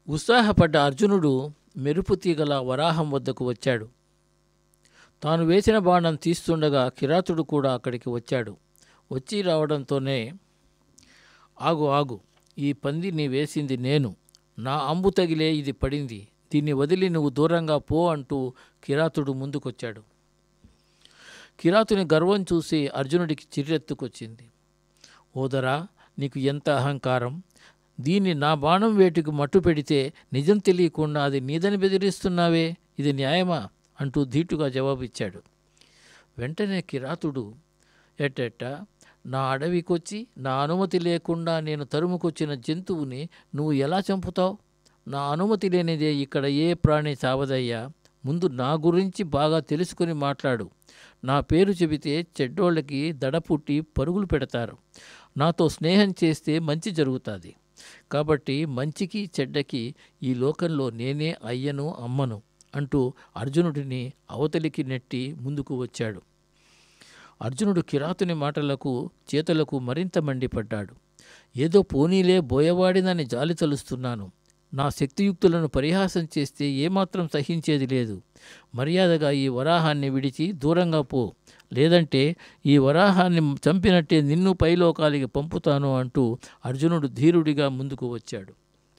ఉత్సాహపడ్డ అర్జునుడు మెరుపు తీగల వరాహం వద్దకు వచ్చాడు తాను వేసిన బాణం తీస్తుండగా కిరాతుడు కూడా అక్కడికి వచ్చాడు వచ్చి రావడంతోనే ఆగు ఆగు ఈ పంది నీ వేసింది నేను నా అంబు తగిలే ఇది పడింది దీన్ని వదిలి నువ్వు దూరంగా పో అంటూ కిరాతుడు ముందుకొచ్చాడు కిరాతుని గర్వం చూసి అర్జునుడికి చిరెత్తుకొచ్చింది ఓదరా నీకు ఎంత అహంకారం దీన్ని నా బాణం వేటికి మట్టు పెడితే నిజం తెలియకుండా అది నీదని బెదిరిస్తున్నావే ఇది న్యాయమా అంటూ ధీటుగా జవాబిచ్చాడు వెంటనే కిరాతుడు ఎట్టెట్ట నా అడవికొచ్చి నా అనుమతి లేకుండా నేను తరుముకొచ్చిన జంతువుని నువ్వు ఎలా చంపుతావు నా అనుమతి లేనిదే ఇక్కడ ఏ ప్రాణి చావదయ్యా ముందు నా గురించి బాగా తెలుసుకుని మాట్లాడు నా పేరు చెబితే చెడ్డోళ్ళకి దడ పుట్టి పరుగులు పెడతారు నాతో స్నేహం చేస్తే మంచి జరుగుతుంది కాబట్టి మంచికి చెడ్డకి ఈ లోకంలో నేనే అయ్యను అమ్మను అంటూ అర్జునుడిని అవతలికి నెట్టి ముందుకు వచ్చాడు అర్జునుడు కిరాతుని మాటలకు చేతులకు మరింత మండిపడ్డాడు ఏదో పోనీలే బోయవాడినని జాలి తలుస్తున్నాను నా శక్తియుక్తులను పరిహాసం చేస్తే ఏమాత్రం సహించేది లేదు మర్యాదగా ఈ వరాహాన్ని విడిచి దూరంగా పో లేదంటే ఈ వరాహాన్ని చంపినట్టే నిన్ను పైలోకాలికి పంపుతాను అంటూ అర్జునుడు ధీరుడిగా ముందుకు వచ్చాడు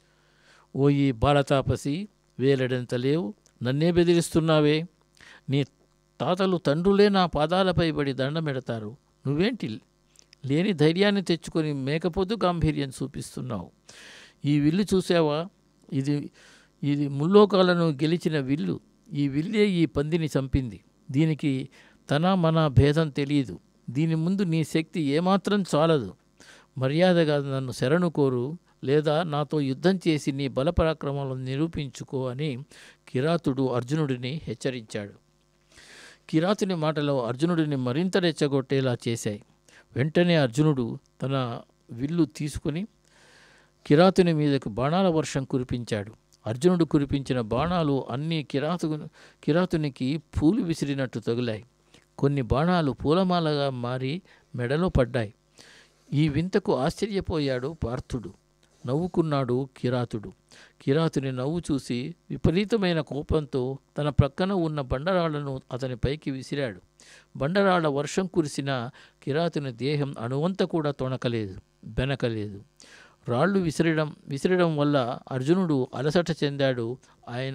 ఓ ఈ బాలతాపసి వేలడంత లేవు నన్నే బెదిరిస్తున్నావే నీ తాతలు తండ్రులే నా పాదాలపై పడి దండమెడతారు నువ్వేంటి లేని ధైర్యాన్ని తెచ్చుకొని మేకపోతు గాంభీర్యం చూపిస్తున్నావు ఈ విల్లు చూసావా ఇది ఇది ముల్లోకాలను గెలిచిన విల్లు ఈ విల్లే ఈ పందిని చంపింది దీనికి తన మన భేదం తెలియదు దీని ముందు నీ శక్తి ఏమాత్రం చాలదు మర్యాదగా నన్ను శరణు కోరు లేదా నాతో యుద్ధం చేసి నీ బలపరాక్రమాలను నిరూపించుకో అని కిరాతుడు అర్జునుడిని హెచ్చరించాడు కిరాతుని మాటలు అర్జునుడిని మరింత రెచ్చగొట్టేలా చేశాయి వెంటనే అర్జునుడు తన విల్లు తీసుకుని కిరాతుని మీదకు బాణాల వర్షం కురిపించాడు అర్జునుడు కురిపించిన బాణాలు అన్నీ కిరాతు కిరాతునికి పూలు విసిరినట్టు తగిలాయి కొన్ని బాణాలు పూలమాలగా మారి మెడలో పడ్డాయి ఈ వింతకు ఆశ్చర్యపోయాడు పార్థుడు నవ్వుకున్నాడు కిరాతుడు కిరాతుని నవ్వు చూసి విపరీతమైన కోపంతో తన ప్రక్కన ఉన్న బండరాళ్లను అతని పైకి విసిరాడు బండరాళ్ల వర్షం కురిసిన కిరాతుని దేహం అణువంత కూడా తొణకలేదు బెనకలేదు రాళ్ళు విసిరడం విసిరడం వల్ల అర్జునుడు అలసట చెందాడు ఆయన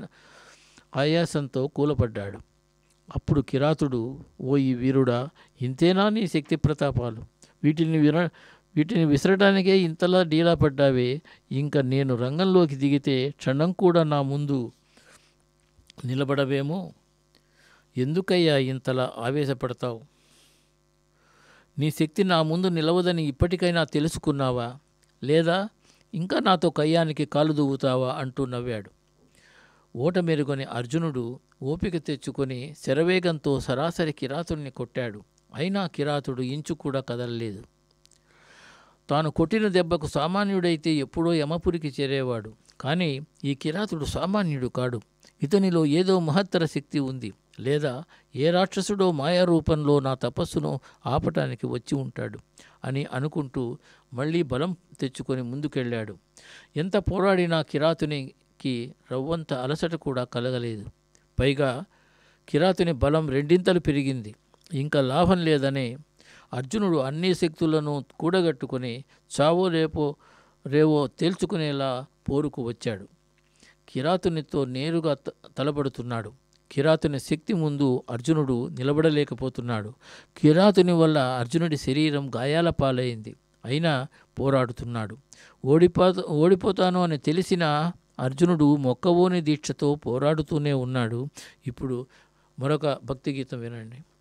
ఆయాసంతో కూలపడ్డాడు అప్పుడు కిరాతుడు ఓ ఈ వీరుడా ఇంతేనా నీ శక్తి ప్రతాపాలు వీటిని విన వీటిని విసరడానికే ఇంతలా డీలా పడ్డావే ఇంకా నేను రంగంలోకి దిగితే క్షణం కూడా నా ముందు నిలబడవేమో ఎందుకయ్యా ఇంతలా ఆవేశపడతావు నీ శక్తి నా ముందు నిలవదని ఇప్పటికైనా తెలుసుకున్నావా లేదా ఇంకా నాతో కయ్యానికి కాలు దువ్వుతావా అంటూ నవ్వాడు ఓట మెరుగని అర్జునుడు ఓపిక తెచ్చుకొని శరవేగంతో సరాసరి కిరాతుడిని కొట్టాడు అయినా కిరాతుడు ఇంచు కూడా కదలలేదు తాను కొట్టిన దెబ్బకు సామాన్యుడైతే ఎప్పుడో యమపురికి చేరేవాడు కానీ ఈ కిరాతుడు సామాన్యుడు కాడు ఇతనిలో ఏదో మహత్తర శక్తి ఉంది లేదా ఏ రాక్షసుడో మాయారూపంలో నా తపస్సును ఆపటానికి వచ్చి ఉంటాడు అని అనుకుంటూ మళ్ళీ బలం తెచ్చుకొని ముందుకెళ్ళాడు ఎంత పోరాడినా కిరాతునికి రవ్వంత అలసట కూడా కలగలేదు పైగా కిరాతుని బలం రెండింతలు పెరిగింది ఇంకా లాభం లేదనే అర్జునుడు అన్ని శక్తులను కూడగట్టుకొని చావో రేపో రేవో తేల్చుకునేలా పోరుకు వచ్చాడు కిరాతునితో నేరుగా త- తలపడుతున్నాడు కిరాతుని శక్తి ముందు అర్జునుడు నిలబడలేకపోతున్నాడు కిరాతుని వల్ల అర్జునుడి శరీరం గాయాల పాలైంది అయినా పోరాడుతున్నాడు ఓడిపో ఓడిపోతాను అని తెలిసిన అర్జునుడు మొక్కవోని దీక్షతో పోరాడుతూనే ఉన్నాడు ఇప్పుడు మరొక భక్తి గీతం వినండి